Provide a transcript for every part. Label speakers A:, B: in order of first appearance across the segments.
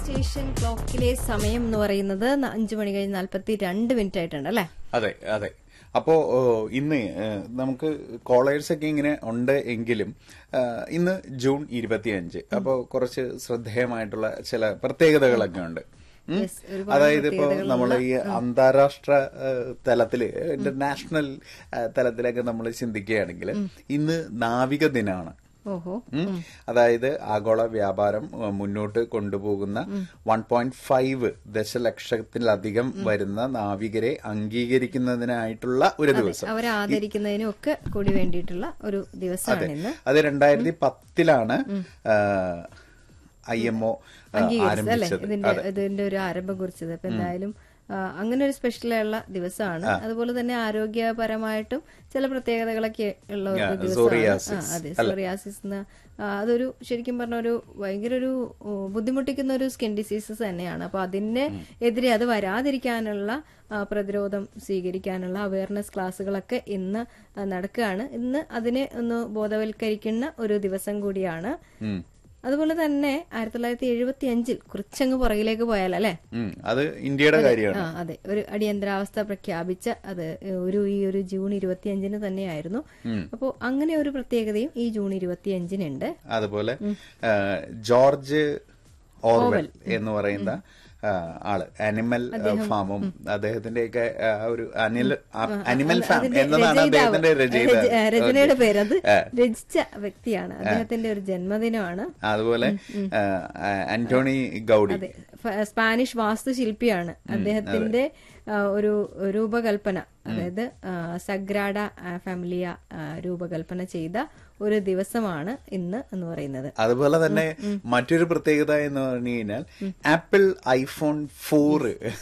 A: Station ക്ലോക്കിലെ സമയം എന്ന് പറയുന്നത് ന- അഞ്ച് മണി കഴിഞ്ഞ് നാൽപ്പത്തി രണ്ട് മിനിറ്റ് ആയിട്ടുണ്ട് അല്ലേ
B: അതെ അതെ അപ്പോ ഓ, ഇന്ന് ഏ, നമുക്ക് കോളേഴ്സ് ഒക്കെ ഇങ്ങനെ ഉണ്ട് എങ്കിലും ആ, ഇന്ന് ജൂൺ ഇരുപത്തിയഞ്ച് അപ്പോ കുറച്ച് ശ്രദ്ധേയമായിട്ടുള്ള ചില പ്രത്യേകതകളൊക്കെ ഉണ്ട് ഉം.
A: Yes, ഒരുപാട്
B: അതായത് ഇപ്പോ
A: പ്രത്യേകതകളുള്ള,
B: നമ്മൾ ഈ അന്താരാഷ്ട്ര ഏ, തലത്തില് ഇന്റർനാഷണൽ ഏ, തലത്തിലൊക്കെ നമ്മൾ ചിന്തിക്കുകയാണെങ്കിൽ ഇന്ന് നാവിക ദിനമാണ്
A: ഓഹോ
B: ഉം. അതായത് ആഗോള വ്യാപാരം ഉം, മുന്നോട്ട് കൊണ്ടുപോകുന്ന വൺ പോയിന്റ് ഫൈവ് ദശലക്ഷത്തിലധികം വരുന്ന നാവികരെ അംഗീകരിക്കുന്നതിനായിട്ടുള്ള ഒരു ദിവസം
A: അവരെ ആദരിക്കുന്നതിനും ഒക്കെ കൂടി വേണ്ടിയിട്ടുള്ള ഒരു ദിവസമാണ് ഇന്ന്
B: അത് രണ്ടായിരത്തി പത്തിലാണ് ഐ എം ഒ
A: അംഗീകരിച്ചത് അല്ലെ
B: ആരംഭിച്ചത്
A: ഇതിന്റെ ഇതിന്റെ ഒരു ആരംഭം കുറിച്ചത് അപ്പൊ എന്തായാലും ആ, അങ്ങനെ ഒരു സ്പെഷ്യലുള്ള ദിവസമാണ് അതുപോലെ തന്നെ ആരോഗ്യപരമായിട്ടും ചില പ്രത്യേകതകളൊക്കെ ഉള്ള ഒരു
B: Yeah,
A: ദിവസമാണ്
B: psoriasis.
A: ആ, അതെ സോറിയാസിസ് എന്ന ആ, അതൊരു ശരിക്കും പറഞ്ഞ ഒരു ഭയങ്കര ഒരു ഓ, ബുദ്ധിമുട്ടിക്കുന്ന ഒരു സ്കിൻ ഡിസീസസ് തന്നെയാണ് അപ്പൊ അതിനെ എതിരെ അത് വരാതിരിക്കാനുള്ള ആ, പ്രതിരോധം സ്വീകരിക്കാനുള്ള അവയർനെസ് ക്ലാസ്സുകളൊക്കെ ഇന്ന് ആ, നടക്കുകയാണ് ഇന്ന് അതിനെ ഒന്ന് ബോധവൽക്കരിക്കുന്ന ഒരു ദിവസം കൂടിയാണ്
B: ഉം.
A: അതുപോലെ തന്നെ ആയിരത്തി തൊള്ളായിരത്തി എഴുപത്തി അഞ്ചിൽ കുറച്ചങ്ങ് പുറകിലേക്ക് പോയാൽ അല്ലെ
B: ഉം. അത് ഇന്ത്യയുടെ കാര്യമാണ്
A: ആ അതെ ഒരു അടിയന്തരാവസ്ഥ പ്രഖ്യാപിച്ച അത് ഒരു ഈ ഒരു ജൂൺ ഇരുപത്തിയഞ്ചിന് തന്നെയായിരുന്നു അപ്പോൾ അങ്ങനെ ഒരു പ്രത്യേകതയും ഈ ജൂൺ ഇരുപത്തിയഞ്ചിനുണ്ട്
B: അതുപോലെ ആ, ജോർജ് ഓർവെൽ എന്ന് പറയുന്ന ആ, ആള് അനിമൽ ഫാമും അദ്ദേഹത്തിന്റെയൊക്കെ ആ, ഒരു അനിൽ അനിമൽ ഫാം
A: അതിന്റെ
B: എന്നതാണ്
A: രചയിതാവ്.
B: അദ്ദേഹത്തിന്റെ രചയിത
A: രച- ആ, രചനയുടെ പേര് അത്
B: ആ.
A: രചിച്ച വ്യക്തിയാണ് അദ്ദേഹത്തിന്റെ ഒരു ജന്മദിനമാണ്
B: അതുപോലെ ആ, ആ, ആന്റോണി ഗൗഡി
A: അതെ ഫ- സ്പാനിഷ് വാസ്തുശില്പിയാണ് അദ്ദേഹത്തിന്റെ ആ, ഒരു രൂപകൽപ്പന അതായത് ആ, സഗ്രാഡ ആ, ഫാമിലിയ ആ, രൂപകൽപ്പന ചെയ്ത ഒരു ദിവസമാണ് ഇന്ന് എന്ന് പറയുന്നത്
B: അതുപോലെ തന്നെ മറ്റൊരു പ്രത്യേകത എന്ന് പറഞ്ഞു കഴിഞ്ഞാൽ ആപ്പിൾ ഐഫോൺ ഫോർ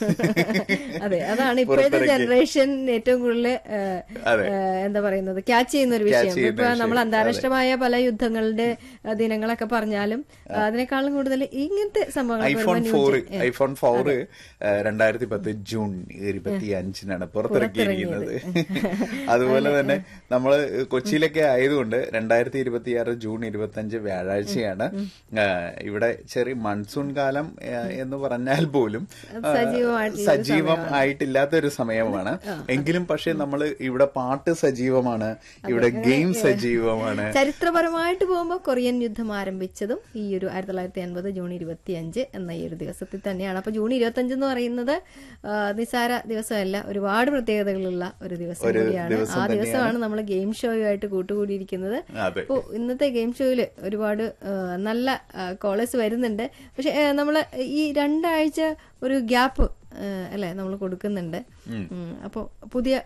A: അതെ അതാണ് ഇപ്പോഴത്തെ ജനറേഷൻ ഏറ്റവും കൂടുതൽ ആ,
B: അതെ.
A: ആ, എന്താ പറയുന്നത് ക്യാച്ച് ചെയ്യുന്ന ഒരു വിഷയം
B: ചെയ്യുന്ന
A: ഇപ്പൊ നമ്മൾ
B: വിഷയം.
A: അന്താരാഷ്ട്രമായ പല യുദ്ധങ്ങളുടെ ആ, ദിനങ്ങളൊക്കെ പറഞ്ഞാലും ആ, അതിനേക്കാളും കൂടുതൽ ഇങ്ങനത്തെ സംഭവങ്ങൾ
B: ഐഫോൺ ഫോർ ഐഫോൺ ഫോർ രണ്ടായിരത്തി പത്ത് ജൂൺ ഇരുപത്തി അഞ്ചിനാണ് പുറത്തിറക്കിയിരിക്കുന്നത് അതുപോലെ തന്നെ നമ്മള് കൊച്ചിയിലൊക്കെ ആയതുകൊണ്ട് രണ്ടായിരത്തി ഇരുപത്തി ആറ് ജൂൺ ഇരുപത്തി അഞ്ച് വ്യാഴാഴ്ചയാണ് ആ, ഇവിടെ ചെറിയ മൺസൂൺ കാലം ആ, എന്ന് പറഞ്ഞാൽ പോലും ആ,
A: സജീവമായിട്ടുള്ള ഒരു
B: സജീവം ആയിട്ടില്ലാത്ത ഒരു സമയമാണ് എങ്കിലും പക്ഷെ നമ്മൾ ഇവിടെ പാട്ട് സജീവമാണ് ഇവിടെ ഗെയിം സജീവമാണ്
A: ചരിത്രപരമായിട്ട് പോകുമ്പോൾ കൊറിയൻ യുദ്ധം ആരംഭിച്ചതും ഈ ഒരു ആയിരത്തി തൊള്ളായിരത്തി അൻപത് ജൂൺ ഇരുപത്തിയഞ്ച് എന്ന ഈ ഒരു ദിവസത്തിൽ തന്നെയാണ് അപ്പൊ ജൂൺ ഇരുപത്തിയഞ്ച് എന്ന് പറയുന്നത് ആ, നിസ്സാര ദിവസമല്ല ഒരുപാട് പ്രത്യേകതകളുള്ള ഒരു ദിവസം
B: ഒരു
A: കൂടിയാണ്
B: ദിവസം
A: ആ ദിവസമാണ് നമ്മൾ ഗെയിം ഷോയുമായിട്ട് കൂട്ടുകൂടിയിരിക്കുന്നത്
B: അതെ
A: അപ്പോൾ ഇന്നത്തെ ഗെയിം ഷോയിൽ ഒരുപാട് ആ, നല്ല കോളേഴ്സ് വരുന്നുണ്ട് പക്ഷെ നമ്മൾ ഈ രണ്ടാഴ്ച ഒരു ഗ്യാപ്പ് അല്ലെ നമ്മൾ കൊടുക്കുന്നുണ്ട് അപ്പോൾ പുതിയ